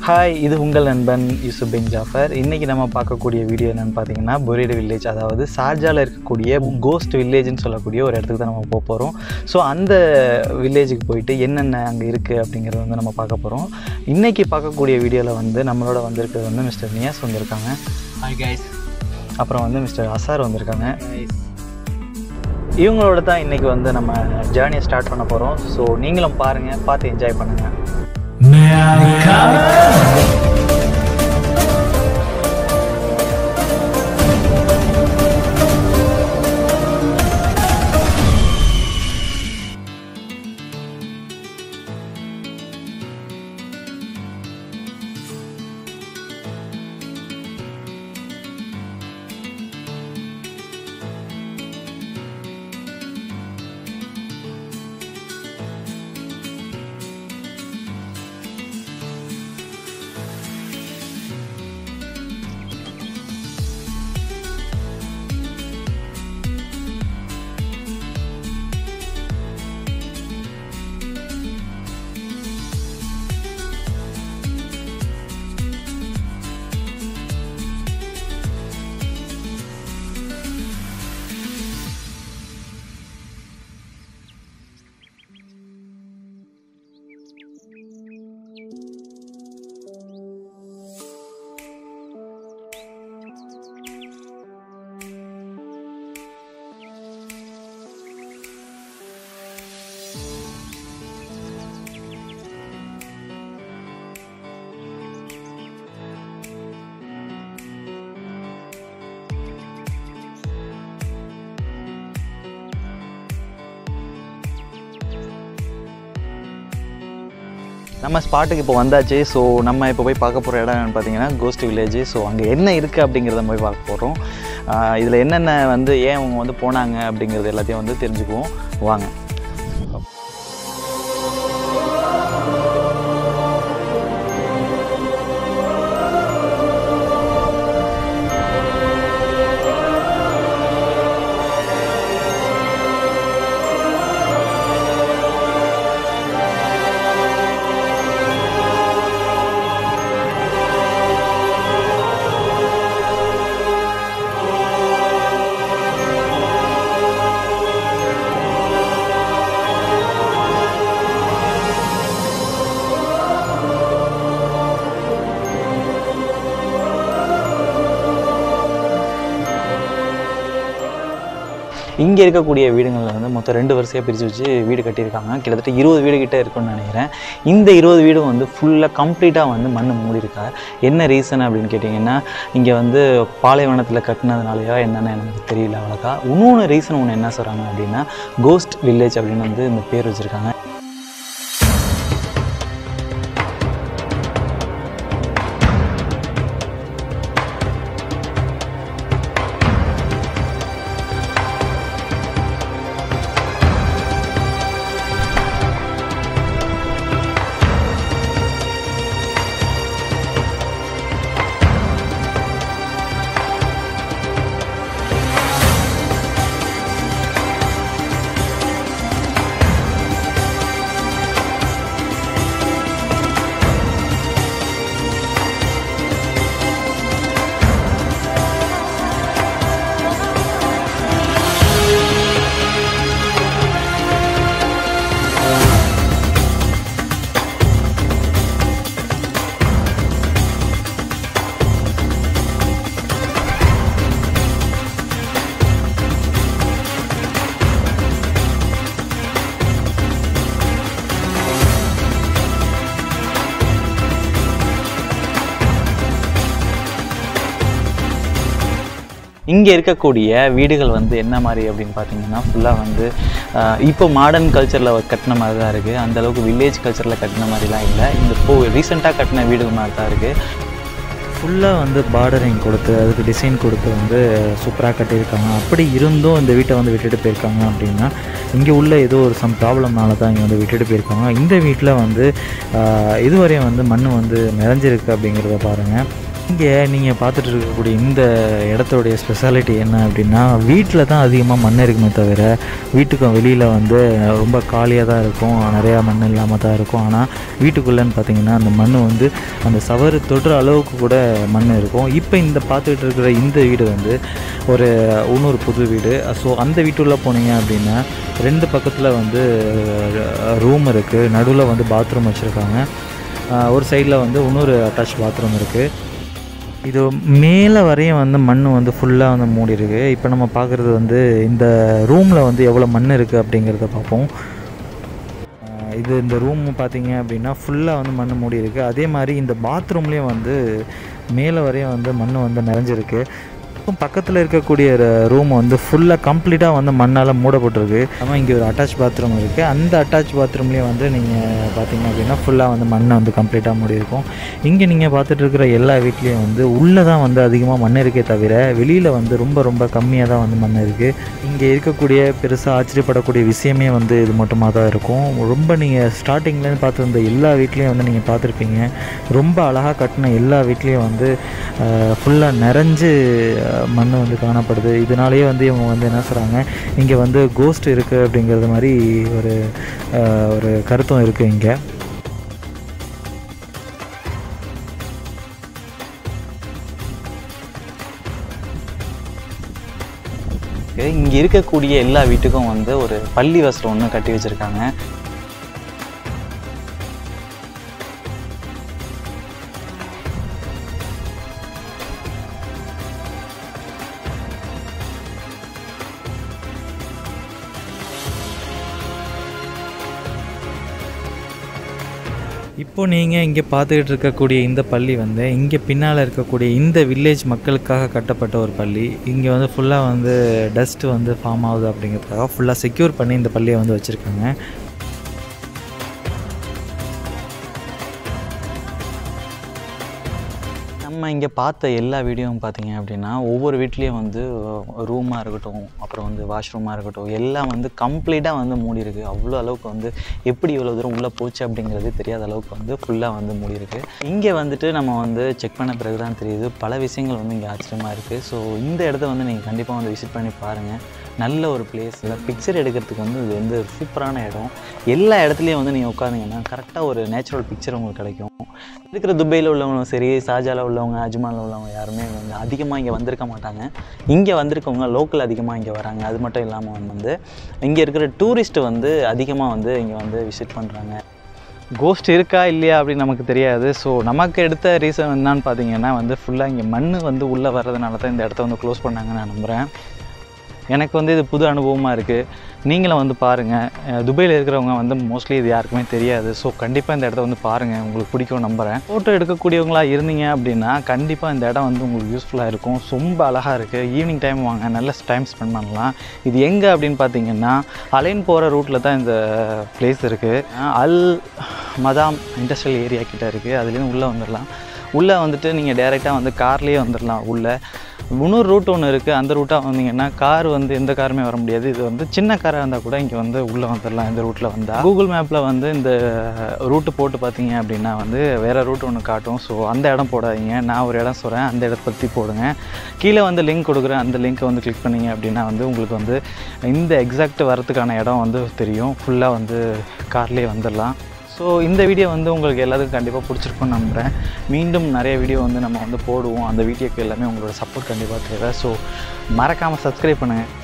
hi இது உங்கள் நண்பன் யூசுப் பின் ஜாஃபர் இன்றைக்கி நம்ம பார்க்கக்கூடிய வீடியோ என்னென்னு பார்த்தீங்கன்னா பொரேடு வில்லேஜ் அதாவது சார்ஜாவில் இருக்கக்கூடிய கோஸ்ட் வில்லேஜ்னு சொல்லக்கூடிய ஒரு இடத்துக்கு தான் நம்ம போக போகிறோம் ஸோ அந்த வில்லேஜுக்கு போயிட்டு என்னென்ன அங்கே இருக்குது அப்படிங்கிறத வந்து நம்ம பார்க்க போகிறோம் இன்றைக்கி பார்க்கக்கூடிய வீடியோவில் வந்து நம்மளோட வந்திருக்கிறது வந்து மிஸ்டர் நியாஸ் வந்திருக்காங்க ஹாய் கைஸ் அப்புறம் வந்து மிஸ்டர் அசார் வந்திருக்காங்க இவங்களோட தான் இன்றைக்கி வந்து நம்ம ஜேர்னியை ஸ்டார்ட் பண்ண போகிறோம் ஸோ நீங்களும் பாருங்கள் பார்த்து என்ஜாய் பண்ணுங்கள் நம்ம ஸ்பாட்டுக்கு இப்போ வந்தாச்சு ஸோ நம்ம இப்போ போய் பார்க்க போகிற இடம் என்னன்னு பார்த்தீங்கன்னா கோஸ்ட் வில்லேஜ் ஸோ அங்கே என்ன இருக்குது அப்படிங்கிறத போய் பார்க்க போகிறோம் இதில் என்னென்ன வந்து ஏன் அவங்க வந்து போனாங்க அப்படிங்கிறது எல்லாத்தையும் வந்து தெரிஞ்சுக்குவோம் வாங்க இங்கே இருக்கக்கூடிய வீடுகளில் வந்து மொத்தம் ரெண்டு வரிசையாக பிரித்து வச்சு வீடு கட்டியிருக்காங்க கிட்டத்தட்ட இருபது வீடு கிட்ட இருக்குன்னு நினைக்கிறேன் இந்த இருபது வீடும் வந்து ஃபுல்லாக கம்ப்ளீட்டாக வந்து மண் மூடியிருக்கா என்ன ரீசன் அப்படின்னு கேட்டிங்கன்னா இங்கே வந்து பாலைவனத்தில் கட்டினதுனாலயா என்னென்னு எனக்கு தெரியல அவ்வளோக்கா இன்னொன்று ரீசன் ஒன்று என்ன சொல்கிறாங்க அப்படின்னா கோஸ்ட் வில்லேஜ் அப்படின்னு வந்து இந்த பேர் வச்சுருக்காங்க இங்கே இருக்கக்கூடிய வீடுகள் வந்து என்ன மாதிரி அப்படின்னு பார்த்தீங்கன்னா ஃபுல்லாக வந்து ஆஹ், இப்போ மாடர்ன் கல்ச்சரில் கட்டின மாதிரி தான் இருக்குது அந்தளவுக்கு வில்லேஜ் கல்ச்சரில் கட்டின மாதிரிலாம் இல்லை இந்த இப்போ ரீசெண்டாக கட்டின வீடு மாதிரி தான் இருக்குது ஃபுல்லாக வந்து பார்டரிங் கொடுத்து அதுக்கு டிசைன் கொடுத்து வந்து சூப்பராக கட்டியிருக்காங்க அப்படி இருந்தும் இந்த வீட்டை வந்து விட்டுட்டு போயிருக்காங்க அப்படின்னா இங்கே உள்ள ஏதோ ஒரு சம் ப்ராப்ளம்னால தான் இங்கே வந்து விட்டுட்டு போயிருக்காங்க இந்த வீட்டில் வந்து ஆஹ், இதுவரையும் வந்து மண் வந்து நிறைஞ்சிருக்கு அப்படிங்கிறத பாருங்கள் இங்கே நீங்கள் பார்த்துட்டு இருக்கக்கூடிய இந்த இடத்தோடைய ஸ்பெஷாலிட்டி என்ன அப்படின்னா வீட்டில் தான் அதிகமாக மண் இருக்குமே தவிர வீட்டுக்கும் வெளியில் வந்து ரொம்ப காலியாக தான் இருக்கும் நிறையா மண் இல்லாமல் தான் இருக்கும் ஆனால் வீட்டுக்குள்ளேன்னு பார்த்தீங்கன்னா அந்த மண் வந்து அந்த சவறு தொடுற அளவுக்கு கூட மண் இருக்கும் இப்போ இந்த பார்த்துக்கிட்டு இருக்கிற இந்த வீடு வந்து ஒரு இன்னொரு புது வீடு ஸோ அந்த வீட்டுள்ளே போனீங்க அப்படின்னா ரெண்டு பக்கத்தில் வந்து ரூம் இருக்குது நடுவில் வந்து பாத்ரூம் வச்சுருக்காங்க ஒரு சைடில் வந்து இன்னொரு அட்டாச் பாத்ரூம் இருக்குது இது மேலே வரையும் வந்து மண் வந்து ஃபுல்லாக வந்து மூடி இருக்கு இப்போ நம்ம பார்க்குறது வந்து இந்த ரூமில் வந்து எவ்வளோ மண் இருக்குது அப்படிங்கிறத பார்ப்போம் ஆஹ் இது இந்த ரூம் பார்த்தீங்க அப்படின்னா ஃபுல்லாக வந்து மண் மூடி இருக்கு அதே மாதிரி இந்த பாத்ரூம்லேயும் வந்து மேலே வரையும் வந்து மண் வந்து நிறைஞ்சிருக்கு பக்கத்தில் இருக்கக்கூடிய ரூம் வந்து ஃபுல்லாக கம்ப்ளீட்டாக வந்து மண்ணால் மூடப்பட்டிருக்கு ஆமாம் இங்கே ஒரு அட்டாச் பாத்ரூம் இருக்குது அந்த அட்டாச் பாத்ரூம்லேயே வந்து நீங்கள் பார்த்தீங்க அப்படின்னா ஃபுல்லாக வந்து மண்ணை வந்து கம்ப்ளீட்டாக மூடி இருக்கும் இங்கே நீங்கள் பார்த்துட்டு இருக்கிற எல்லா வீட்லேயும் வந்து உள்ளே தான் வந்து அதிகமாக மண் இருக்கே தவிர வெளியில் வந்து ரொம்ப ரொம்ப கம்மியாக தான் வந்து மண் இருக்குது இங்கே இருக்கக்கூடிய பெருசாக ஆச்சரியப்படக்கூடிய விஷயமே வந்து இது மட்டுமாக தான் இருக்கும் ரொம்ப நீங்கள் ஸ்டார்டிங்லேருந்து பார்த்துருந்த எல்லா வீட்லேயும் வந்து நீங்கள் பார்த்துருப்பீங்க ரொம்ப அழகாக கட்டின எல்லா வீட்லேயும் வந்து ஃபுல்லாக நிறைஞ்சு மண் வந்து காணப்படுது இதனாலேயே வந்து இவங்க வந்து என்ன சொல்கிறாங்க இங்கே வந்து கோஸ்ட் இருக்குது அப்படிங்கிறது மாதிரி ஒரு அஹ், ஒரு கருத்தும் இருக்குது இங்கே இங்கே இருக்கக்கூடிய எல்லா வீட்டுக்கும் வந்து ஒரு பள்ளி வசரம் ஒன்று கட்டி வச்சுருக்காங்க இப்போ நீங்கள் இங்கே பார்த்துக்கிட்டு இருக்கக்கூடிய இந்த பள்ளி வந்து இங்கே பின்னால் இருக்கக்கூடிய இந்த வில்லேஜ் மக்களுக்காக கட்டப்பட்ட ஒரு பள்ளி இங்கே வந்து ஃபுல்லாக வந்து டஸ்ட் வந்து ஃபார்ம் ஆகுது அப்படிங்கிறதுக்காக ஃபுல்லாக செக்யூர் பண்ணி இந்த பள்ளியை வந்து வச்சுருக்காங்க நம்ம இங்கே பார்த்த எல்லா வீடியோவும் பார்த்தீங்க அப்படின்னா ஒவ்வொரு வீட்லேயும் வந்து ரூமாக இருக்கட்டும் அப்புறம் வந்து வாஷ்ரூமாக இருக்கட்டும் எல்லாம் வந்து கம்ப்ளீட்டாக வந்து மூடி இருக்கு அவ்வளோ அளவுக்கு வந்து எப்படி இவ்வளோ தூரம் உள்ளே போச்சு அப்படிங்கிறது தெரியாத அளவுக்கு வந்து ஃபுல்லாக வந்து மூடி இருக்கு இங்கே வந்துட்டு நம்ம வந்து செக் பண்ண பிறகு தான் தெரியுது பல விஷயங்கள் வந்து இங்கே ஆச்சரியமாக இருக்குது ஸோ இந்த இடத்த வந்து நீங்கள் கண்டிப்பாக வந்து விசிட் பண்ணி பாருங்கள் நல்ல ஒரு பிளேஸ் இல்லை பிக்சர் எடுக்கிறதுக்கு வந்து இது வந்து ஒரு சூப்பரான இடம் எல்லா இடத்துலையும் வந்து நீங்கள் உட்காந்திங்கன்னா கரெக்டாக ஒரு நேச்சுரல் பிக்சர் உங்களுக்கு கிடைக்கும் இருக்கிற துபாயில் உள்ளவங்களும் சரி ஷாஜாவில் உள்ளவங்க அஜ்மானில் உள்ளவங்க யாருமே வந்து அதிகமாக இங்கே வந்திருக்க மாட்டாங்க இங்கே வந்திருக்கவங்க லோக்கல் அதிகமாக இங்கே வராங்க அது மட்டும் இல்லாமல் வந்து இங்கே இருக்கிற டூரிஸ்ட் வந்து அதிகமாக வந்து இங்கே வந்து விசிட் பண்ணுறாங்க கோஸ்ட் இருக்கா இல்லையா அப்படின்னு நமக்கு தெரியாது ஸோ நமக்கு எடுத்த ரீசன் என்னன்னு பார்த்தீங்கன்னா வந்து ஃபுல்லாக இங்கே மண் வந்து உள்ளே வர்றதுனால தான் இந்த இடத்த வந்து க்ளோஸ் பண்ணாங்கன்னு நான் நம்புகிறேன் எனக்கு வந்து இது புது அனுபவமாக இருக்குது நீங்களும் வந்து பாருங்கள் துபாயில் இருக்கிறவங்க வந்து மோஸ்ட்லி இது யாருக்குமே தெரியாது ஸோ கண்டிப்பாக இந்த இடத்த வந்து பாருங்கள் உங்களுக்கு பிடிக்கும் நம்புகிறேன் ஃபோட்டோ எடுக்கக்கூடியவங்களா இருந்தீங்க அப்படின்னா கண்டிப்பாக இந்த இடம் வந்து உங்களுக்கு யூஸ்ஃபுல்லாக இருக்கும் ரொம்ப அழகாக இருக்குது ஈவினிங் டைம் வாங்க நல்ல டைம் ஸ்பெண்ட் பண்ணலாம் இது எங்கே அப்படின்னு பார்த்தீங்கன்னா அலைன் போகிற ரூட்டில் தான் இந்த பிளேஸ் இருக்குது அல் மதாம் இண்டஸ்ட்ரியல் ஏரியா கிட்ட இருக்குது அதுலேருந்து உள்ளே வந்துடலாம் உள்ளே வந்துட்டு நீங்கள் டேரெக்டாக வந்து கார்லேயே வந்துடலாம் உள்ளே இன்னொரு ரூட் ஒன்று இருக்குது அந்த ரூட்டாக வந்தீங்கன்னா கார் வந்து எந்த காருமே வர முடியாது இது வந்து சின்ன காராக இருந்தால் கூட இங்கே வந்து உள்ளே வந்துடலாம் இந்த ரூட்டில் வந்தால் கூகுள் மேப்பில் வந்து இந்த ரூட்டு போட்டு பார்த்தீங்க அப்படின்னா வந்து வேறு ரூட் ஒன்று காட்டும் ஸோ அந்த இடம் போடாதீங்க நான் ஒரு இடம் சொல்கிறேன் அந்த இடத்த பற்றி போடுங்க கீழே வந்து லிங்க் கொடுக்குறேன் அந்த லிங்க்கை வந்து கிளிக் பண்ணீங்க அப்படின்னா வந்து உங்களுக்கு வந்து இந்த எக்ஸாக்ட் வரதுக்கான இடம் வந்து தெரியும் ஃபுல்லாக வந்து கார்லேயே வந்துடலாம் ஸோ இந்த வீடியோ வந்து உங்களுக்கு எல்லாத்துக்கும் கண்டிப்பாக பிடிச்சிருக்கும்னு நம்புகிறேன் மீண்டும் நிறைய வீடியோ வந்து நம்ம வந்து போடுவோம் அந்த வீடியோக்கு எல்லாமே உங்களோட சப்போர்ட் கண்டிப்பாக தேவை ஸோ மறக்காமல் சப்ஸ்கிரைப் பண்ணுங்கள்